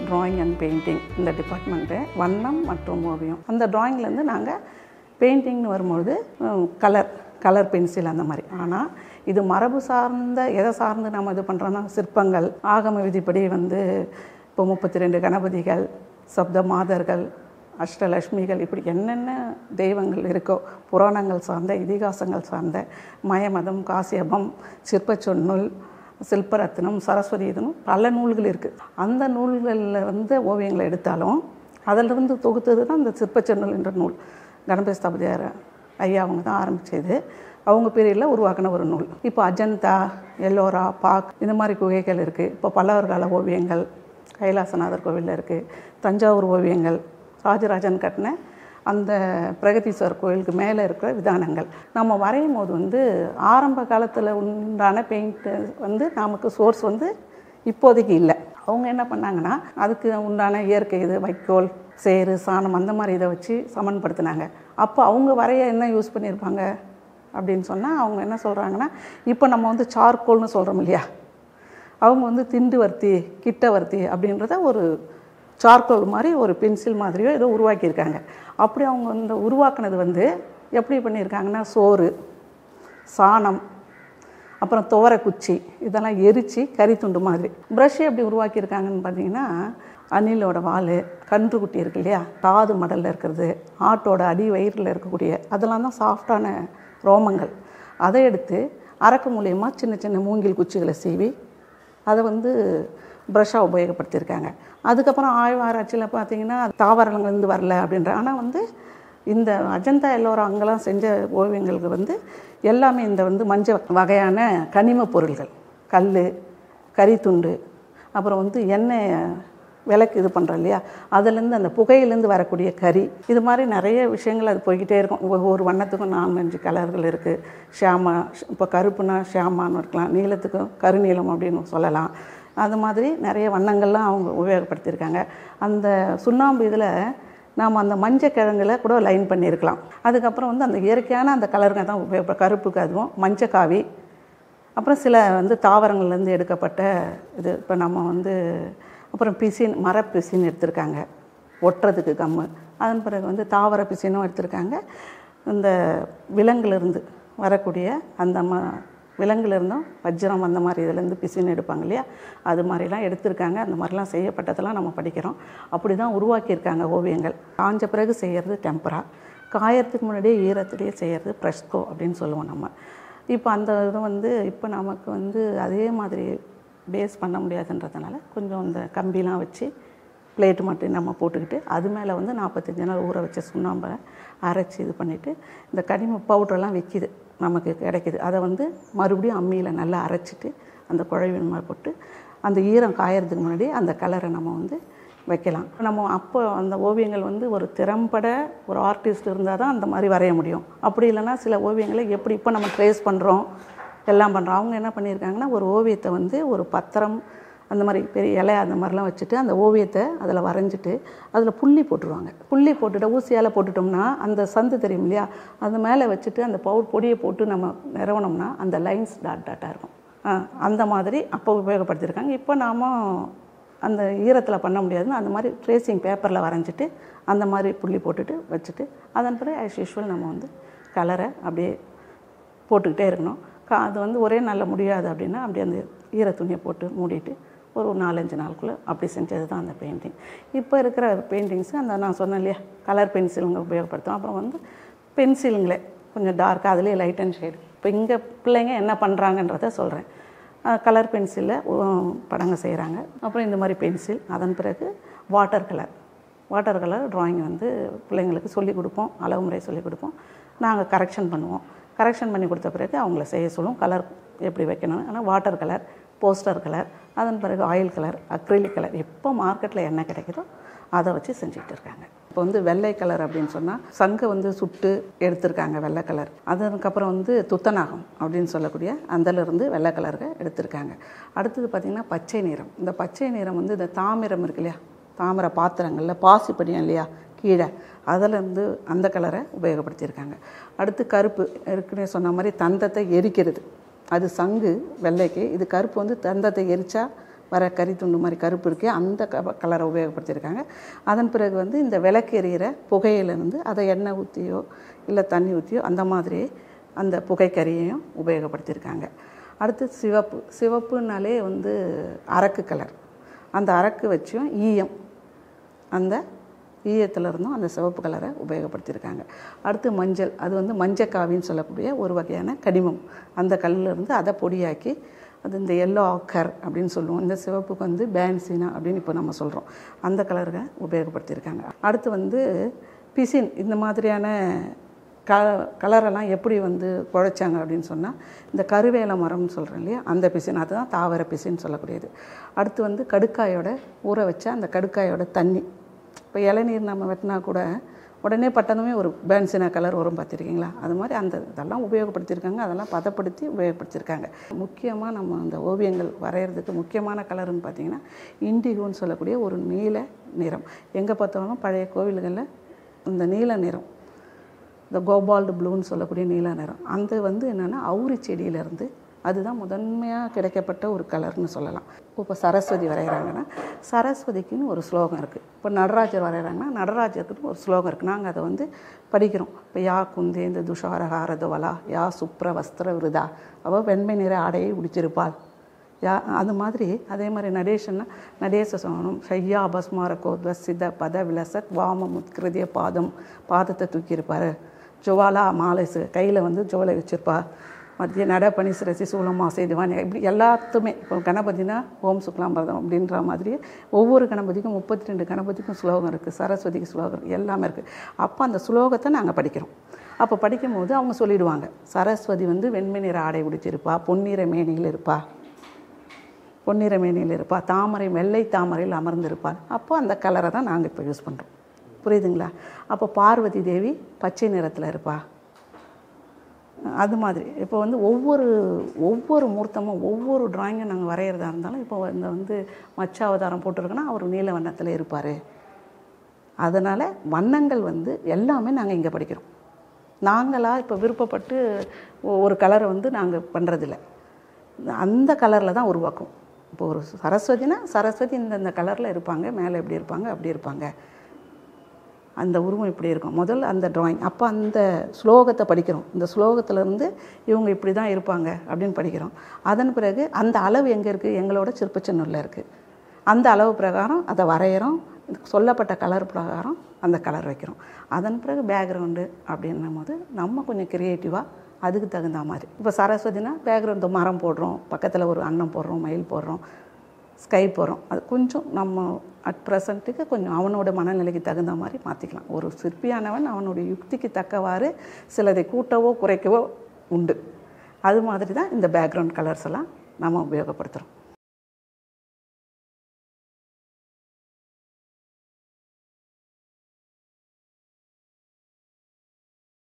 drawing and painting இந்த department வண்ணம் மற்றும் ஓவியம் அந்த டிராயிங்லேருந்து நாங்கள் பெயிண்டிங்னு வரும்பொழுது கலர் கலர் பென்சில் அந்த மாதிரி ஆனால் இது மரபு சார்ந்த எதை சார்ந்து நம்ம இது பண்ணுறோன்னா சிற்பங்கள் ஆகம விதிப்படி வந்து இப்போ முப்பத்தி ரெண்டு கணபதிகள் சப்த மாதர்கள் அஷ்டலட்சுமிகள் இப்படி என்னென்ன தெய்வங்கள் இருக்கோ புராணங்கள் சார்ந்த இதிகாசங்கள் சார்ந்த மயமதம் காசியபம் சிற்பச்சொன்னூல் சில்பரத்னம் சரஸ்வதி இதுன்னு பல நூல்கள் இருக்குது அந்த நூல்களில் வந்து ஓவியங்களை எடுத்தாலும் அதிலிருந்து தொகுத்தது தான் இந்த சிற்பச்சொன்னூல் என்ற நூல் கணபதி ஸ்தபதியார் ஐயா அவங்க தான் ஆரம்பித்தது அவங்க பீரியடில் உருவாக்கின ஒரு நூல் இப்போ அஜந்தா எல்லோரா பாக் இந்த மாதிரி குகைகள் இருக்குது இப்போ பல்லவர் கால ஓவியங்கள் கைலாசநாதர் கோவிலில் இருக்குது தஞ்சாவூர் ஓவியங்கள் ராஜராஜன் கட்டின அந்த பிரகதீஸ்வரர் கோயிலுக்கு மேலே இருக்கிற விதானங்கள் நம்ம வரையும் போது வந்து ஆரம்ப காலத்தில் உண்டான பெயிண்ட்டு வந்து நமக்கு சோர்ஸ் வந்து இப்போதைக்கு இல்லை அவங்க என்ன பண்ணாங்கன்னா அதுக்கு உண்டான இயற்கை இது வைக்கோல் சேறு சாணம் அந்த மாதிரி இதை வச்சு சமன்படுத்தினாங்க அப்போ அவங்க வரைய என்ன யூஸ் பண்ணியிருப்பாங்க அப்படின்னு சொன்னால் அவங்க என்ன சொல்கிறாங்கன்னா இப்போ நம்ம வந்து சார்கோல்னு சொல்கிறோம் இல்லையா அவங்க வந்து திண்டு வர்த்தி கிட்ட வர்த்தி அப்படின்றத ஒரு சார்கோல் மாதிரி ஒரு பென்சில் மாதிரியோ ஏதோ உருவாக்கியிருக்காங்க அப்படி அவங்க இந்த உருவாக்குனது வந்து எப்படி பண்ணியிருக்காங்கன்னா சோறு சாணம் அப்புறம் துவரை குச்சி இதெல்லாம் எரித்து கறி துண்டு மாதிரி ப்ரஷ் எப்படி உருவாக்கியிருக்காங்கன்னு பார்த்தீங்கன்னா அணிலோட வால் கன்றுக்குட்டி இருக்கு இல்லையா காது மடலில் இருக்கிறது ஆட்டோட அடி வயிறில் இருக்கக்கூடிய அதெல்லாம் தான் சாஃப்டான ரோமங்கள் அதை எடுத்து அரக்கு மூலியமா சின்ன சின்ன மூங்கில் குச்சிகளை சீவி அதை வந்து ப்ரஷ்ஷாக உபயோகப்படுத்தியிருக்காங்க அதுக்கப்புறம் ஆய்வாராய்ச்சியில் பார்த்தீங்கன்னா தாவரங்கள்லேருந்து வரல அப்படின்ற ஆனால் வந்து இந்த அஜந்தா எல்லோரும் அங்கெல்லாம் செஞ்ச ஓவியங்களுக்கு வந்து எல்லாமே இந்த வந்து மஞ்சள் வகையான கனிம பொருள்கள் கல் கரித்துண்டு அப்புறம் வந்து எண்ணெய் விளக்கு இது பண்ணுறோம் இல்லையா அதுலேருந்து அந்த புகையிலேருந்து வரக்கூடிய கறி இது மாதிரி நிறைய விஷயங்கள் அது போய்கிட்டே இருக்கும் ஒவ்வொரு வண்ணத்துக்கும் நாலஞ்சு கலர்கள் இருக்குது ஷியாமா இப்போ கருப்புனா ஷியாமான்னு இருக்கலாம் நீளத்துக்கும் கருநீலம் அப்படின்னு சொல்லலாம் அது மாதிரி நிறைய வண்ணங்கள்லாம் அவங்க உபயோகப்படுத்தியிருக்காங்க அந்த சுண்ணாம்பு இதில் நாம் அந்த மஞ்சள் கிழங்குல கூட லைன் பண்ணியிருக்கலாம் அதுக்கப்புறம் வந்து அந்த இயற்கையான அந்த கலருங்க தான் உபயோக கருப்புக்கு அதுவும் மஞ்சள் காவி அப்புறம் சில வந்து தாவரங்கள்லேருந்து எடுக்கப்பட்ட இது இப்போ நம்ம வந்து அப்புறம் பிசின் மர பிசின் எடுத்திருக்காங்க ஒட்டுறதுக்கு கம்மு அதன் பிறகு வந்து தாவர பிசினும் எடுத்திருக்காங்க இந்த விலங்குலேருந்து வரக்கூடிய அந்த ம விலங்குலேருந்தும் வஜ்ரம் அந்த மாதிரி இதுலேருந்து பிசின் எடுப்பாங்க இல்லையா அது மாதிரிலாம் எடுத்திருக்காங்க அந்த மாதிரிலாம் செய்யப்பட்டதெல்லாம் நம்ம படிக்கிறோம் அப்படி தான் உருவாக்கியிருக்காங்க ஓவியங்கள் காஞ்ச பிறகு செய்கிறது டெம்பரா காயறதுக்கு முன்னாடியே ஈரத்துலேயே செய்கிறது ப்ரெஸ்கோ அப்படின்னு சொல்லுவோம் நம்ம இப்போ அந்த இது வந்து இப்போ நமக்கு வந்து அதே மாதிரி பேஸ் பண்ண முடியாதுன்றதுனால கொஞ்சம் இந்த கம்பிலாம் வச்சு பிளேட்டு மட்டும் நம்ம போட்டுக்கிட்டு அது மேலே வந்து நாற்பத்தஞ்சு நாள் ஊற வச்ச சுண்ணாம்பை அரைச்சி இது பண்ணிவிட்டு இந்த கனிம பவுடர்லாம் விற்கிது நமக்கு கிடைக்கிது அதை வந்து மறுபடியும் அம்மியில் நல்லா அரைச்சிட்டு அந்த குழவின் மாதிரி போட்டு அந்த ஈரம் காயறதுக்கு முன்னாடி அந்த கலரை நம்ம வந்து வைக்கலாம் நம்ம அப்போ அந்த ஓவியங்கள் வந்து ஒரு திறம்பட ஒரு ஆர்டிஸ்ட் இருந்தால் தான் அந்த மாதிரி வரைய முடியும் அப்படி இல்லைன்னா சில ஓவியங்களை எப்படி இப்போ நம்ம ட்ரேஸ் பண்ணுறோம் எல்லாம் பண்ணுறோம் அவங்க என்ன பண்ணியிருக்காங்கன்னா ஒரு ஓவியத்தை வந்து ஒரு பத்திரம் அந்த மாதிரி பெரிய இலை அந்த மாதிரிலாம் வச்சுட்டு அந்த ஓவியத்தை அதில் வரைஞ்சிட்டு அதில் புள்ளி போட்டுருவாங்க புள்ளி போட்டுட்டு ஊசியால் போட்டுட்டோம்னா அந்த சந்து தெரியும் இல்லையா அது மேலே வச்சுட்டு அந்த பவுட் பொடியை போட்டு நம்ம நிறவனோம்னா அந்த லைன்ஸ் டாட் டாட்டாக இருக்கும் ஆ, அந்த மாதிரி அப்போ உபயோகப்படுத்தியிருக்காங்க இப்போ நாம அந்த ஈரத்தில் பண்ண முடியாதுன்னு அந்த மாதிரி ட்ரேசிங் பேப்பரில் வரைஞ்சிட்டு அந்த மாதிரி புள்ளி போட்டுட்டு வச்சுட்டு அதன் பிறகு ஆஸ் யூஷுவல் நம்ம வந்து கலரை அப்படியே போட்டுக்கிட்டே இருக்கணும் கா அது வந்து ஒரே நாளில் முடியாது அப்படின்னா அப்படியே அந்த ஈர துணியை போட்டு மூடிட்டு ஒரு நாலஞ்சு நாளுக்குள்ளே அப்படி செஞ்சது தான் அந்த பெயிண்டிங் இப்போ இருக்கிற பெயிண்டிங்ஸு அந்த நான் சொன்னேன் இல்லையா கலர் பென்சிலுங்க உபயோகப்படுத்தும் அப்புறம் வந்து பென்சிலுங்களே கொஞ்சம் டார்க்காக அதுலேயே லைட் அண்ட் ஷேடு இப்போ இங்கே பிள்ளைங்க என்ன பண்ணுறாங்கன்றத சொல்கிறேன் கலர் பென்சிலில் படங்க செய்கிறாங்க அப்புறம் இந்த மாதிரி பென்சில் அதன் பிறகு water colour water colour drawing வந்து பிள்ளைங்களுக்கு சொல்லிக் கொடுப்போம் அளவு முறை சொல்லிக் கொடுப்போம் நாங்கள் கரெக்ஷன் பண்ணுவோம் கரெக்ஷன் பண்ணி கொடுத்த பிறகு அவங்கள செய்ய சொல்லுவோம் கலர் எப்படி வைக்கணும் ஆனால் வாட்டர் கலர் போஸ்டர் கலர் அதன் பிறகு ஆயில் கலர் அக்ரிலிக் கலர் எப்போ மார்க்கெட்டில் என்ன கிடைக்குதோ அதை வச்சு செஞ்சுட்டு இருக்காங்க இப்போ வந்து வெள்ளை கலர் அப்படின்னு சொன்னால் சங்கை வந்து சுட்டு எடுத்திருக்காங்க வெள்ளை கலர் அதுக்கப்புறம் வந்து துத்தநாகம் அப்படின்னு சொல்லக்கூடிய அதிலிருந்து வெள்ளை கலருக்கு எடுத்திருக்காங்க அடுத்தது பார்த்திங்கன்னா பச்சை நிறம் இந்த பச்சை நிறம் வந்து இந்த தாமிரம் இருக்கு இல்லையா தாமிர பாத்திரங்களில் பாசி படியும் இல்லையா கீழே அதிலேருந்து அந்த கலரை உபயோகப்படுத்தியிருக்காங்க அடுத்து கருப்பு ஏற்கனவே சொன்ன மாதிரி தந்தத்தை எரிக்கிறது அது சங்கு வெள்ளைக்கு இது கருப்பு வந்து தந்தத்தை எரிச்சா வர கறி துண்டு மாதிரி கருப்பு இருக்கே அந்த க கலரை உபயோகப்படுத்தியிருக்காங்க அதன் பிறகு வந்து இந்த விளக்கு எரியிற புகையிலேருந்து அதை எண்ணெய் ஊற்றியோ இல்லை தண்ணி ஊற்றியோ அந்த மாதிரி அந்த புகைக்கறியையும் உபயோகப்படுத்தியிருக்காங்க அடுத்து சிவப்பு சிவப்புனாலே வந்து அரக்கு கலர் அந்த அரக்கு வச்சும் ஈயம் அந்த ஈயத்துல இருந்தும் அந்த சிவப்பு கலரை உபயோகப்படுத்தியிருக்காங்க அடுத்து மஞ்சள் அது வந்து மஞ்சக்காவின்னு சொல்லக்கூடிய ஒரு வகையான கனிமம் அந்த கல்லில் இருந்து அதை பொடியாக்கி அது இந்த எல்லோ ஆக்கர் அப்படின்னு சொல்லுவோம் இந்த சிவப்புக்கு வந்து பேன்சினா அப்படின்னு இப்போ நம்ம சொல்கிறோம் அந்த கலரை உபயோகப்படுத்தியிருக்காங்க அடுத்து வந்து பிசின் இந்த மாதிரியான க கலரெல்லாம் எப்படி வந்து குழைச்சாங்க அப்படின்னு சொன்னால் இந்த கருவேல மரம்னு சொல்கிறேன் இல்லையா அந்த பிசின் அதுதான் தாவர பிசின்னு சொல்லக்கூடியது அடுத்து வந்து கடுக்காயோட ஊற வச்ச அந்த கடுக்காயோட தண்ணி இப்போ இளநீர் நம்ம வெட்டினா கூட உடனே பட்டதுமே ஒரு பேன்சினா கலர் வரும் பார்த்துருக்கீங்களா அது மாதிரி அந்த இதெல்லாம் உபயோகப்படுத்தியிருக்காங்க அதெல்லாம் பதப்படுத்தி உபயோகப்படுத்தியிருக்காங்க முக்கியமாக நம்ம அந்த ஓவியங்கள் வரைகிறதுக்கு முக்கியமான கலர்னு பார்த்தீங்கன்னா இண்டிகோன்னு சொல்லக்கூடிய ஒரு நீல நிறம் எங்கே பார்த்தாலும் பழைய கோவில்களில் இந்த நீல நிறம் இந்த கோபால்டு ப்ளூன்னு சொல்லக்கூடிய நீல நிறம் அந்த வந்து என்னென்னா அவுரி செடியிலேருந்து அதுதான் முதன்மையாக கிடைக்கப்பட்ட ஒரு கலர்னு சொல்லலாம் இப்போ சரஸ்வதி வரைகிறாங்கன்னா சரஸ்வதிக்குன்னு ஒரு ஸ்லோகம் இருக்குது இப்போ நடராஜர் வரைகிறாங்கன்னா நடராஜருக்குன்னு ஒரு ஸ்லோகம் இருக்குது நாங்கள் அதை வந்து படிக்கிறோம் இப்போ யா குந்தேந்த துஷாரஹாரதவலா யா சுப்ர வஸ்திர விருதா அவள் வெண்மை நிற ஆடையை உடிச்சிருப்பாள் யா அது மாதிரி அதே மாதிரி நடேஷன்னா நடேச சோனம் ஷையா அபஸ்மார கோத்வ சித பத விலசத் வாம முத்கிருதிய பாதம் பாதத்தை தூக்கியிருப்பார் ஜுவாலா மாலைசு கையில் வந்து ஜுவலை வச்சுருப்பா மத்திய நட பனி சிரசி சூலமா செய்துவான் இப்படி எல்லாத்துமே இப்போ கணபதினா ஓம் சுக்லாம் பரதம் அப்படின்ற மாதிரி ஒவ்வொரு கணபதிக்கும் முப்பத்தி ரெண்டு கணபதிக்கும் ஸ்லோகம் இருக்குது சரஸ்வதிக்கு ஸ்லோகம் எல்லாமே இருக்குது அப்போ அந்த ஸ்லோகத்தை நாங்கள் படிக்கிறோம் அப்போ படிக்கும்போது அவங்க சொல்லிடுவாங்க சரஸ்வதி வந்து வெண்மை நிற ஆடை உடிச்சிருப்பா பொன்னிற மேனியில் இருப்பா பொன்னிற மேனியில் இருப்பா தாமரை வெள்ளை தாமரையில் அமர்ந்திருப்பாள் அப்போ அந்த கலரை தான் நாங்கள் இப்போ யூஸ் பண்ணுறோம் புரியுதுங்களா அப்போ பார்வதி தேவி பச்சை நிறத்தில் இருப்பா அது மாதிரி இப்போ வந்து ஒவ்வொரு ஒவ்வொரு மூர்த்தமும் ஒவ்வொரு டிராயிங்கும் நாங்கள் வரைகிறதா இருந்தாலும் இப்போ இந்த வந்து மச்ச அவதாரம் போட்டிருக்கோன்னா அவர் நீல வண்ணத்தில் இருப்பார் அதனால் வண்ணங்கள் வந்து எல்லாமே நாங்கள் இங்கே படிக்கிறோம் நாங்களாக இப்போ விருப்பப்பட்டு ஒ- ஒரு கலரை வந்து நாங்கள் பண்ணுறதில்ல அந்த கலரில் தான் உருவாக்கும் இப்போ ஒரு சரஸ்வதினா சரஸ்வதி இந்த இந்த கலரில் இருப்பாங்க மேலே எப்படி இருப்பாங்க அப்படி இருப்பாங்க அந்த உருவம் இப்படி இருக்கும் முதல்ல அந்த டிராயிங் அப்போ அந்த ஸ்லோகத்தை படிக்கிறோம் இந்த ஸ்லோகத்திலேருந்து இவங்க இப்படி தான் இருப்பாங்க அப்படின்னு படிக்கிறோம் அதன் பிறகு அந்த அளவு எங்கே இருக்குது எங்களோட சிற்பச்சின்னூரில் இருக்குது அந்த அளவு பிரகாரம் அதை வரைகிறோம் சொல்லப்பட்ட கலர் பிரகாரம் அந்த கலர் வைக்கிறோம் அதன் பிறகு பேக்ரவுண்டு அப்படின்னும் போது நம்ம கொஞ்சம் க்ரியேட்டிவாக அதுக்கு தகுந்த மாதிரி இப்போ சரஸ்வதினா பேக்ரவுண்டு மரம் போடுறோம் பக்கத்தில் ஒரு அன்னம் போடுறோம் மயில் போடுறோம் ஸ்கை போகிறோம் அது கொஞ்சம் நம்ம அட் ப்ரெசண்ட்டுக்கு கொஞ்சம் அவனோட மனநிலைக்கு தகுந்த மாதிரி மாற்றிக்கலாம் ஒரு சிற்பியானவன் அவனுடைய யுக்திக்கு தக்கவாறு சிலதை கூட்டவோ குறைக்கவோ உண்டு அது மாதிரி தான் இந்த பேக்ரவுண்ட் கலர்ஸ் எல்லாம் நம்ம உபயோகப்படுத்துகிறோம்